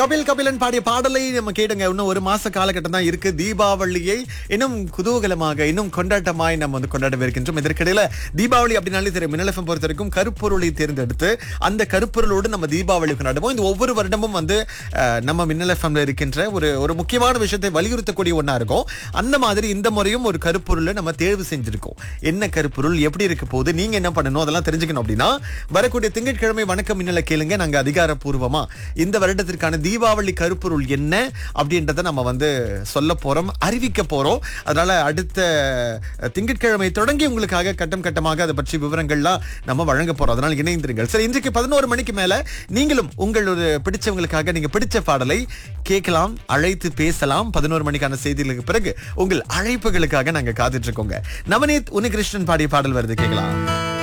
கபில் கபிலன் பாடிய பாடலை நம்ம கேடுங்க இன்னும் ஒரு மாச காலகட்டம் தான் இருக்கு தீபாவளியை இன்னும் குதூகலமாக இன்னும் கொண்டாட்டமாய் நம்ம வந்து கொண்டாடவிருக்கின்றோம் இதற்கிடையில தீபாவளி அப்படின்னாலே தெரியும் மின்னலஃபம் பொறுத்த வரைக்கும் கருப்பொருளை தேர்ந்தெடுத்து அந்த கருப்பொருளோடு நம்ம தீபாவளி கொண்டாடுவோம் இந்த ஒவ்வொரு வருடமும் வந்து அஹ், நம்ம மின்னலஃபம்ல இருக்கின்ற ஒரு ஒரு முக்கியமான விஷயத்தை வலியுறுத்தக்கூடிய ஒண்ணா இருக்கும் அந்த மாதிரி இந்த முறையும் ஒரு கருப்பொருளை நம்ம தேர்வு செஞ்சிருக்கோம் என்ன கருப்பொருள் எப்படி இருக்க போகுது நீங்க என்ன பண்ணணும் அதெல்லாம் தெரிஞ்சுக்கணும் அப்படின்னா வரக்கூடிய திங்கட்கிழமை வணக்கம் மின்னல கேளுங்க நாங்க அதிகாரப்பூர்வமா இந்த வருடத்திற்கான தீபாவளி கருப்பொருள் என்ன அப்படின்றத நம்ம வந்து சொல்ல போறோம் அறிவிக்க போறோம் அதனால அடுத்த அஹ், திங்கட்கிழமை தொடங்கி உங்களுக்காக கட்டம் கட்டமாக அதை பற்றி விவரங்கள்லாம் நம்ம வழங்க போறோம் அதனால இணைந்திருங்கள் சரி இன்றைக்கு பதினோரு மணிக்கு மேல நீங்களும் உங்களோட பிடிச்சவங்களுக்காக நீங்க பிடிச்ச பாடலை கேட்கலாம் அழைத்து பேசலாம் பதினோரு மணிக்கான செய்திகளுக்கு பிறகு உங்கள் அழைப்புகளுக்காக நாங்க காத்துட்டு இருக்கோங்க நவநீத் உனிகிருஷ்ணன் பாடிய பாடல் வருது கேட்கலாம்